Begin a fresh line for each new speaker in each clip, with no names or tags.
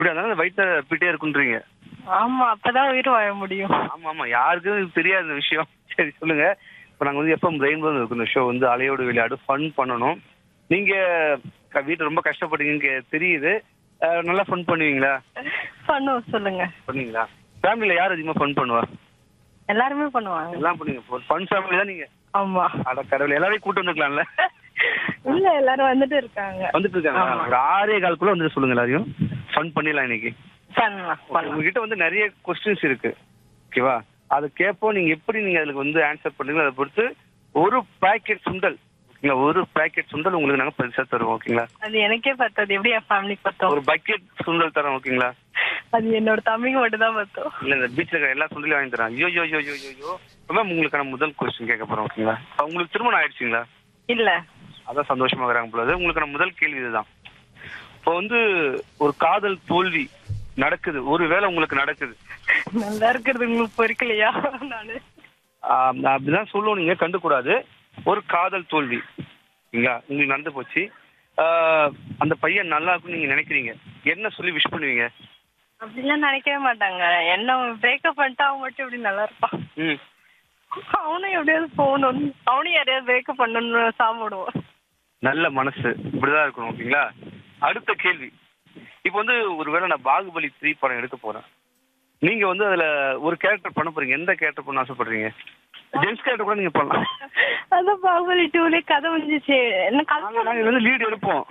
இப்படி அதனால வயிற்ற பிட்டே இருக்குன்றீங்க
ஆமா அப்பதான் உயிர் வாழ முடியும்
ஆமா ஆமா யாருக்கும் இது தெரியாது இந்த விஷயம் சரி சொல்லுங்க இப்போ நாங்க வந்து எப்போ ரெயின்போ இருக்கும் இந்த ஷோ வந்து அலையோடு விளையாடு ஃபன் பண்ணணும் நீங்க க- வீட்டுல ரொம்ப கஷ்டப்படுறீங்க தெரியுது அஹ், நல்லா ஃபன் பண்ணுவீங்களா
பண்ணுவோம் சொல்லுங்க
பண்ணுவீங்களா ஃபேமிலியில யார் அதிகமா ஃபன் பண்ணுவா
எல்லாருமே பண்ணுவாங்க
எல்லாம் பண்ணுவீங்க ஒரு ஃபன் ஃபேமிலி தான் நீங்க
ஆமா
அட கடவுள் எல்லாரையும் கூட்டு வந்துருக்கலாம்ல
இல்ல எல்லாரும் வந்துட்டு இருக்காங்க
வந்துட்டு இருக்காங்க
ஆமா.
ஒரு ஆறே கால்குள்ள வந்து சொல்லுங்க எல்லாரையும் ஃபன் பண்ணிடலாம் இன்னைக்கு
பண்ணலாம் பண்ணலாம்
உங்ககிட்ட வந்து நிறைய கொஸ்டின்ஸ் இருக்கு ஓகேவா அதை கேட்போம் நீங்க எப்படி நீங்க அதுக்கு வந்து ஆன்சர் பண்ணுறீங்களோ அதை பொறுத்து ஒரு பாக்கெட் சுண்டல் ஓகேங்களா ஒரு பாக்கெட் சுண்டல் உங்களுக்கு நாங்க பரிசா தருவோம் ஓகேங்களா
அது எனக்கே பத்தாது எப்படி என் ஃபேமிலிக்கு பத்தோம்
ஒரு பக்கெட் சுண்டல் தரோம் ஓகேங்களா
அது என்னோட தம்பிக்கு மட்டும் தான் பத்தோம்
இல்ல இந்த பீச்ல இருக்கிற எல்லா சுண்டலையும் வாங்கி தரோம் ஐயோ ஐயோ ஐயோ ஐயோ ஐயோ மேம் உங்களுக்கான முதல் கொஸ்டின் கேட்க போறோம் ஓகேங்களா உங்களுக்கு திருமணம் ஆயிடுச்சுங்களா
இல்ல
அதான் சந்தோஷமா இருக்கிறாங்க போல உங்களுக்கான முதல் கேள்வி இதுதான் இப்போ வந்து ஒரு காதல் தோல்வி நடக்குது ஒருவேளை உங்களுக்கு நடக்குது
நல்லா இருக்கிறது உங்களுக்கு பொறுக்கலையா நானு
ஆஹ் நான் அப்படிதான் சொல்லுவோம் நீங்க கண்டுக்கூடாது ஒரு காதல் தோல்வி சரிங்களா உங்களுக்கு நடந்து போச்சு ஆஹ் அந்த பையன் நல்லா இருக்கும்னு நீங்க நினைக்கிறீங்க என்ன சொல்லி விஷ் பண்ணுவீங்க
அப்படிலாம் நினைக்கவே மாட்டாங்க என்ன பிரேக்கப் பண்ணிட்டு அவன் மட்டும் எப்படி நல்லா இருப்பான்
ம்
அவனும் எப்படியாவது போகணும் அவனும் யாரையாவது பிரேக்கப் பண்ணணும்னு சாப்பிடுவான்
நல்ல மனசு இப்படிதான் இருக்கணும் ஓகேங்களா அடுத்த கேள்வி இப்போ வந்து ஒருவேளை நான் பாகுபலி த்ரீ படம் எடுக்க போறேன் நீங்க வந்து அதுல ஒரு கேரக்டர் பண்ண போறீங்க எந்த கேரக்டர் பண்ண ஆசைப்படுறீங்க ஜென்ஸ் கேரக்டர் கூட நீங்க பண்ணலாம்
அதான் பாகுபலி டூலே கதை முடிஞ்சிச்சு என்ன
நாங்க
கதை
நாங்க வந்து லீடு எடுப்போம்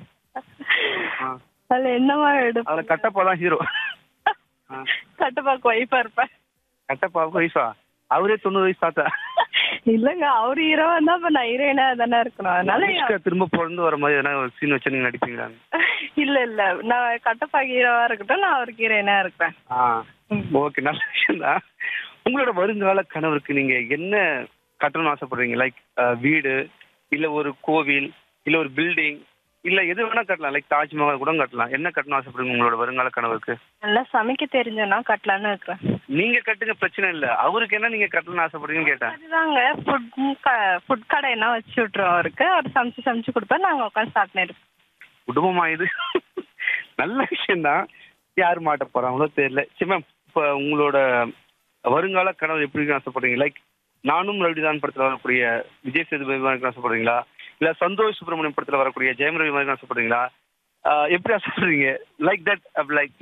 ஆ.
அதுல என்னவா
அதுல
எடுப்போம்
கட்டப்பா தான் ஹீரோ
கட்டப்பாக்கு ஒய்ஃபா இருப்பேன்
கட்டப்பாவுக்கு வயசா அவரே தொண்ணூறு வயசு தாத்தா
இல்லங்க அவர் ஹீரோவா இருந்தா அப்ப நான் ஹீரோயினா தானே இருக்கணும் அதனால
அனுஷ்கா திரும்ப பிறந்து வர மாதிரி எதனா ஒரு சீன் வச்சு நீங்க நடிப்பீங்களா
இல்ல இல்ல நான் கட்டப்பாக்கு ஹீரோவா இருக்கட்டும் நான் அவருக்கு ஹீரோயினா இருப்பேன்
ஆ ஓகே நல்ல விஷயம் தான் உங்களோட வருங்கால கனவுக்கு நீங்க என்ன கட்டணும்னு ஆசைப்படுறீங்க லைக் வீடு இல்ல ஒரு கோவில் இல்ல ஒரு பில்டிங் இல்ல எது வேணா கட்டலாம் லைக் தாஜ்மஹால் கூட கட்டலாம் என்ன கட்டணும் ஆசைப்படுறீங்க உங்களோட வருங்கால கனவுக்கு
நல்லா சமைக்க தெரிஞ்சேன்னா கட்டலான்னு இருக்கிறேன்
நீங்க கட்டுங்க பிரச்சனை இல்ல அவருக்கு என்ன நீங்க கட்டணும்னு ஆசைப்படுறீங்கன்னு கேட்டேன்
அதுதாங்க ஃபுட் ஃபுட் கடை என்ன வச்சு விட்டுருவோம் அவருக்கு அவர் சமைச்சு சமைச்சு கொடுப்பேன் நாங்க உட்காந்து சாப்பிட்டு இருப்போம்
குடும்பமா இது நல்ல விஷயம் தான் யார் மாட்ட போறாங்களோ தெரியல சரி மேம் இப்ப உங்களோட வருங்கால கனவு எப்படி இருக்குன்னு ஆசைப்படுறீங்க லைக் நானும் ரவிதான் படத்துல வரக்கூடிய விஜய் சேதுபதி மாதிரி இருக்க ஆசைப்படுறீங்களா இல்ல சந்தோஷ் சுப்பிரமணியம் படத்துல வரக்கூடிய ஜெயம் ரவி மாதிரி இருக்க ஆசைப்படுறீங்களா ஆஹ் எப்படி ஆசைப்படுறீங்க லைக் தட் லைக்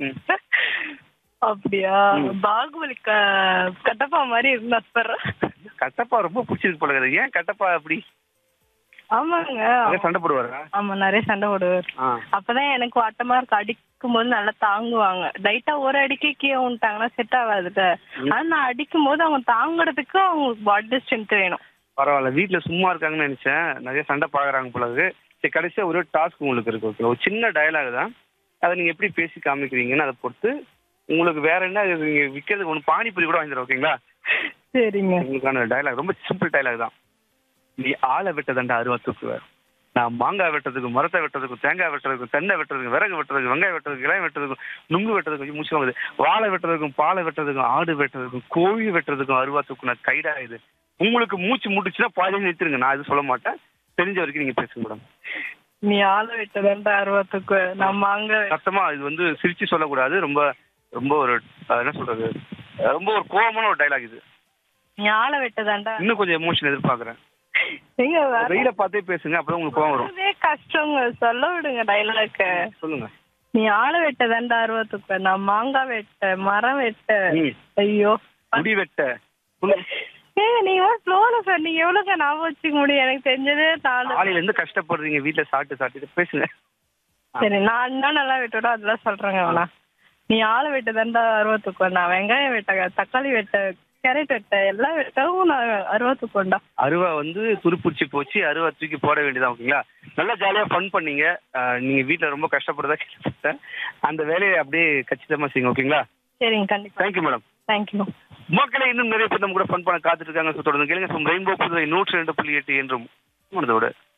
அப்படியா பாகுபலி க- கட்டப்பா மாதிரி இருந்தா சார்
கட்டப்பா ரொம்ப பிடிச்சிருக்கு போல இருக்குது. ஏன் கட்டப்பா அப்படி
ஆமாங்க
நிறைய சண்டை போடுவாரா
ஆமா நிறைய சண்டை போடுவார்
ஆ
அப்பதான் எனக்கு வட்டமா இருக்கு அடிக்கும் போது நல்லா தாங்குவாங்க லைட்டா ஒரு அடிக்கே கீழே விட்டாங்கன்னா செட் ஆகாதுல்ல ஆனா நான் அடிக்கும் போது அவங்க தாங்குறதுக்கு அவங்களுக்கு பாடி ஸ்ட்ரென்த் வேணும்
பரவாயில்ல வீட்ல சும்மா இருக்காங்கன்னு நினைச்சேன் நிறைய சண்டை பாக்குறாங்க போல இருக்கு சரி கடைசியா ஒரு டாஸ்க் உங்களுக்கு இருக்கு ஓகே ஒரு சின்ன டயலாக் தான் அதை நீங்க எப்படி பேசி காமிக்கிறீங்கன்னு அதை பொறுத்து உங்களுக்கு வேற என்ன இது நீங்க விற்கிறது ஒன்று பானிபூரி கூட வாங்கி தரோம் ஓகேங்களா
சரிங்க
உங்களுக்கான டயலாக் ரொம்ப சிம்பிள் டயலாக் தான் நீ ஆளை வெட்டதண்டா அருவா தூக்குவார் நான் மாங்காய் வெட்டுறதுக்கு மரத்தை வெட்டுறதுக்கும் தேங்காய் வெட்டுறதுக்கும் தென்னை வெட்டுறதுக்கும் விறகு வெட்டுறதுக்கும் வெங்காயம் வெட்டுறதுக்கும் இலையம் வெட்டுறதுக்கும் நுங்கு வெட்டுறதுக்கும் மூச்சு வாங்குது வாழை வெட்டுறதுக்கும் பாலை வெட்டுறதுக்கும் ஆடு வெட்டுறதுக்கும் கோழி வெட்டுறதுக்கும் அருவா தூக்குன கைடா இது உங்களுக்கு மூச்சு முட்டுச்சுன்னா பாதி நிறுத்துருங்க நான் இது சொல்ல மாட்டேன் தெரிஞ்ச வரைக்கும் நீங்க பேசுங்க மேடம்
நீ ஆளை விட்டதான்டா அறுபத்துக்கு நம்ம அங்க
சத்தமா இது வந்து சிரிச்சு சொல்லக்கூடாது ரொம்ப ரொம்ப ஒரு அஹ், என்ன சொல்றது அஹ், ரொம்ப ஒரு கோவமான ஒரு டைலாக் இது
நீ ஆளை விட்டதான்டா
இன்னும் கொஞ்சம் எமோஷன் எதிர்பார்க்கறேன்
எங்க வேற
வெயில பார்த்தே பேசுங்க அப்பதான் உங்களுக்கு கோவம் வரும்
அதே கஷ்டங்க சொல்ல விடுங்க டைலாக்க
சொல்லுங்க
நீ ஆளை வெட்டதான்டா அறுபத்துக்கு நான் மாங்காய் வெட்ட மரம் வெட்ட
ம்.
ஐயோ
முடி வெட்ட சொல்லுங்க.
ஏங்க நீங்க ஸ்லோல சார் நீங்க எவ்வளவுக்கா ஞாபகம் வச்சுக்க முடியும் எனக்கு தெரிஞ்சதே நாலு
காலையில இருந்து கஷ்டப்படுறீங்க வீட்டுல சாப்பிட்டு சாப்பிட்டு பேசுங்க
சரி நான் என்ன நல்லா வெட்டோட அதெல்லாம் சொல்றேங்க வேணா நீ ஆளை வெட்டதான்டா அறுபத்துக்கு நான் வெங்காயம் வெட்ட தக்காளி வெட்ட கேரட் வெட்ட எல்லாம் வெட்டவும் நான் அறுபத்துக்குண்டா
அருவா வந்து துருப்பிடிச்சு போச்சு அருவா தூக்கி போட வேண்டியதான் ஓகேங்களா நல்லா ஜாலியா ஃபன் பண்ணீங்க அஹ், நீங்க வீட்டுல ரொம்ப கஷ்டப்படுறதா கேள்விப்பட்டேன் அந்த வேலையை அப்படியே கச்சிதமா செய்யுங்க ஓகேங்களா
சரிங்க கண்டிப்பா
தேங்க்யூ மேடம்
தேங்க்யூ
மக்களை இன்னும் நிறைய பேர் நம்ம கூட ஃபன் பண்ண காத்துட்டு இருக்காங்க So, தொடர்ந்து கேளுங்க ரெயின்போ புதுவை நூற்றி ரெண்டு புள்ளி எட்டு என்றும் மனதோட